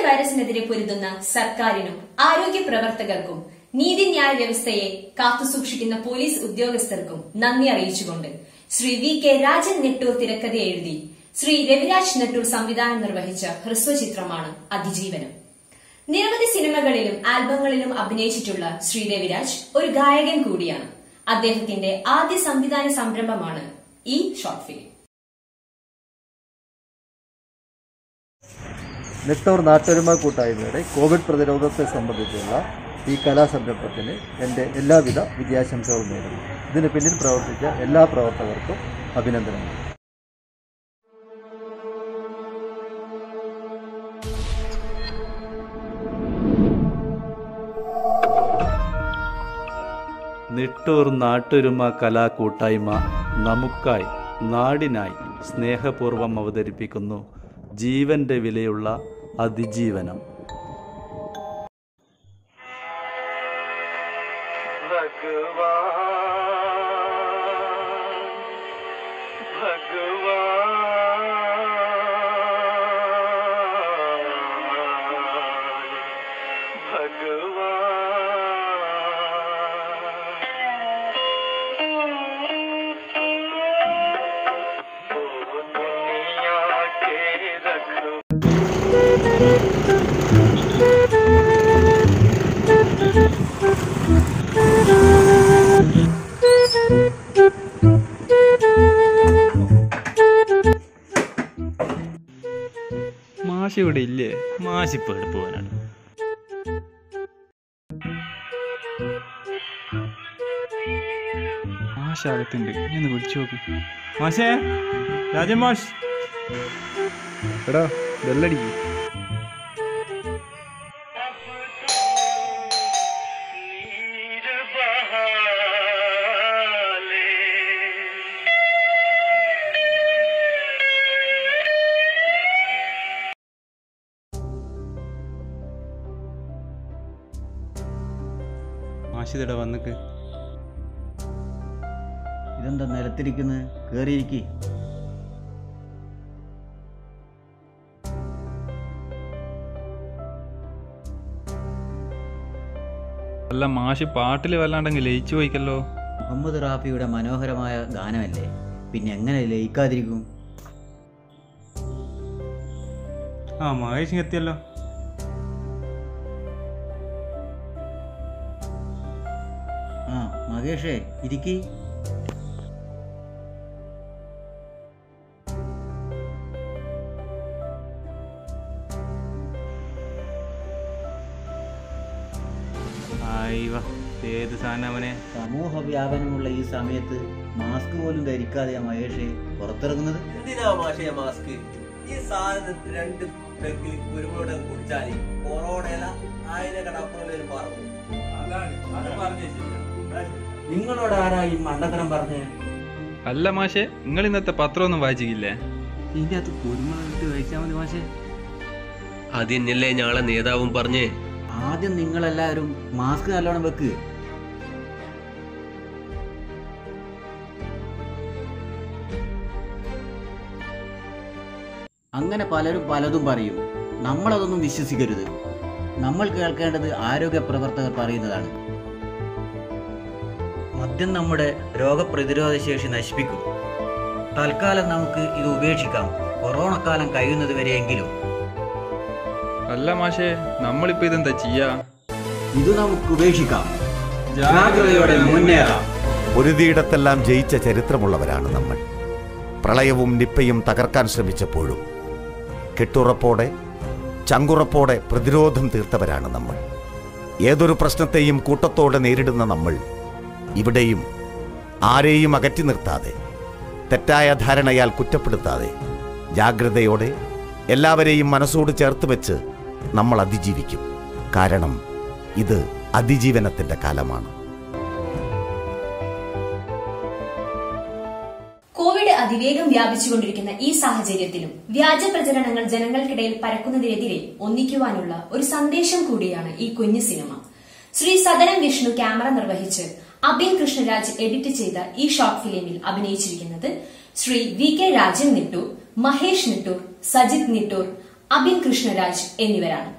വൈറസിനെതിരെ പൊരുതുന്ന സർക്കാരിനും ആരോഗ്യ പ്രവർത്തകർക്കും നീതിന്യായ വ്യവസ്ഥയെ കാത്തുസൂക്ഷിക്കുന്ന പോലീസ് ഉദ്യോഗസ്ഥർക്കും നന്ദി അറിയിച്ചുകൊണ്ട് ശ്രീ വി കെ രാജൻ നെട്ടൂർ തിരക്കഥ എഴുതി ശ്രീ രവിരാജ് നെട്ടൂർ സംവിധാനം നിർവഹിച്ച ഹ്രസ്വചിത്രമാണ് അതിജീവനം നിരവധി സിനിമകളിലും ആൽബങ്ങളിലും അഭിനയിച്ചിട്ടുള്ള ശ്രീ രവിരാജ് ഒരു ഗായകൻ കൂടിയാണ് അദ്ദേഹത്തിന്റെ ആദ്യ സംവിധാന സംരംഭമാണ് ഈ ഷോർട്ട് ഫിലിം നെട്ടൂർ നാട്ടൊരുമ കൂട്ടായ്മയുടെ കോവിഡ് പ്രതിരോധത്തെ സംബന്ധിച്ചുള്ള ഈ കലാസംരംഭത്തിന് എൻ്റെ എല്ലാവിധ വിജയാശംസകളും നേരുന്നു ഇതിന് പിന്നിൽ പ്രവർത്തിച്ച എല്ലാ പ്രവർത്തകർക്കും അഭിനന്ദനങ്ങൾ നിട്ടൂർ നാട്ടൊരുമ കലാകൂട്ടായ്മ നമുക്കായി നാടിനായി സ്നേഹപൂർവം അവതരിപ്പിക്കുന്നു ജീവന്റെ വിലയുള്ള അതിജീവനം മാഷ് ഇവിടെ ഇല്ലേ മാഷിപ്പോ എടുപ്പ് പോകാനാണ് മാഷ് അകത്തുണ്ട് നീ ഒന്ന് വിളിച്ചു നോക്ക് മാഷേ രാജൻ മാഷ് എടാ ബെല്ലടിക്ക് മാഷ് ഇതടാ വന്നിക്ക് ഇതെന്താ നിലത്തിരിക്കുന്നത് കയറിയിരിക്കി അല്ല മാഷ് പാട്ടിൽ വല്ലാണ്ടെങ്കിൽ ലയിച്ചു പോയിക്കല്ലോ മുഹമ്മദ് റാഫിയുടെ മനോഹരമായ ഗാനമല്ലേ പിന്നെ എങ്ങനെ ലയിക്കാതിരിക്കും ആ മഹേഷ് എത്തിയല്ലോ ആ മകേഷേ ഇരിക്കി ആയിവ ഏത് സാധനം അവനെ സമൂഹ വ്യാപനമുള്ള ഈ സമയത്ത് മാസ്ക് പോലും ധരിക്കാതെയാ മഹേഷേ പുറത്തിറങ്ങുന്നത് എന്തിനാ മാഷേ മാസ്ക് ഈ സാധനത്തിന് രണ്ട് പെഗ്ഗിൽ കുരുമുളക് കുടിച്ചാൽ കൊറോണയല്ല ആയിരക്കണക്കിന് പറഞ്ഞു നിങ്ങളോട് ആരാ ഈ മണ്ടത്തരം പറഞ്ഞേ അല്ല മാഷേ നിങ്ങൾ ഇന്നത്തെ പത്രമൊന്നും വായിച്ചില്ലേ ഇതിന്റെ അകത്ത് കുരുമുളക് ഇട്ട് കഴിച്ചാൽ മതി മാഷേ അതിനല്ലേ ഞങ്ങളെ നേതാവും പറഞ്ഞേ ആദ്യം നിങ്ങളെല്ലാവരും മാസ്ക് നല്ലോണം വെക്ക് അങ്ങനെ പലരും പലതും പറയും നമ്മളതൊന്നും വിശ്വസിക്കരുത് നമ്മൾ കേൾക്കേണ്ടത് ആരോഗ്യ പ്രവർത്തകർ പറയുന്നതാണ് മദ്യം നമ്മുടെ രോഗപ്രതിരോധ ശേഷി നശിപ്പിക്കും തൽക്കാലം നമുക്ക് ഇത് ഉപേക്ഷിക്കാം കൊറോണ കാലം കഴിയുന്നത് വരെയെങ്കിലും അല്ല മാഷേ നമ്മളിപ്പോ ഇതെന്താ ചെയ്യാ ഇത് നമുക്ക് ഉപേക്ഷിക്കാം ജാഗ്രതയോടെ മുന്നേറാം ഒരുതിയിടത്തെല്ലാം ജയിച്ച ചരിത്രമുള്ളവരാണ് നമ്മൾ പ്രളയവും നിപ്പയും തകർക്കാൻ ശ്രമിച്ചപ്പോഴും കെട്ടുറപ്പോടെ ചങ്കുറപ്പോടെ പ്രതിരോധം തീർത്തവരാണ് നമ്മൾ ഏതൊരു പ്രശ്നത്തെയും കൂട്ടത്തോടെ നേരിടുന്ന നമ്മൾ ഇവിടെയും ആരെയും അകറ്റി നിർത്താതെ തെറ്റായ ധാരണയാൽ കുറ്റപ്പെടുത്താതെ ജാഗ്രതയോടെ എല്ലാവരെയും മനസ്സോട് ചേർത്ത് വെച്ച് നമ്മൾ അതിജീവിക്കും കാരണം ഇത് അതിജീവനത്തിൻ്റെ കാലമാണ് കോവിഡ് അതിവേഗം വ്യാപിച്ചുകൊണ്ടിരിക്കുന്ന ഈ സാഹചര്യത്തിലും വ്യാജ പ്രചരണങ്ങൾ ജനങ്ങൾക്കിടയിൽ പരക്കുന്നതിനെതിരെ ഒന്നിക്കുവാനുള്ള ഒരു സന്ദേശം കൂടിയാണ് ഈ കുഞ്ഞു സിനിമ ശ്രീ സദനം വിഷ്ണു ക്യാമറ നിർവഹിച്ച് അബിൻ കൃഷ്ണരാജ് എഡിറ്റ് ചെയ്ത ഈ ഷോർട്ട് ഫിലിമിൽ അഭിനയിച്ചിരിക്കുന്നത് ശ്രീ വി കെ രാജൻ നിട്ടൂർ മഹേഷ് നിട്ടൂർ സജിത് നിട്ടൂർ അബിൻ കൃഷ്ണരാജ് എന്നിവരാണ്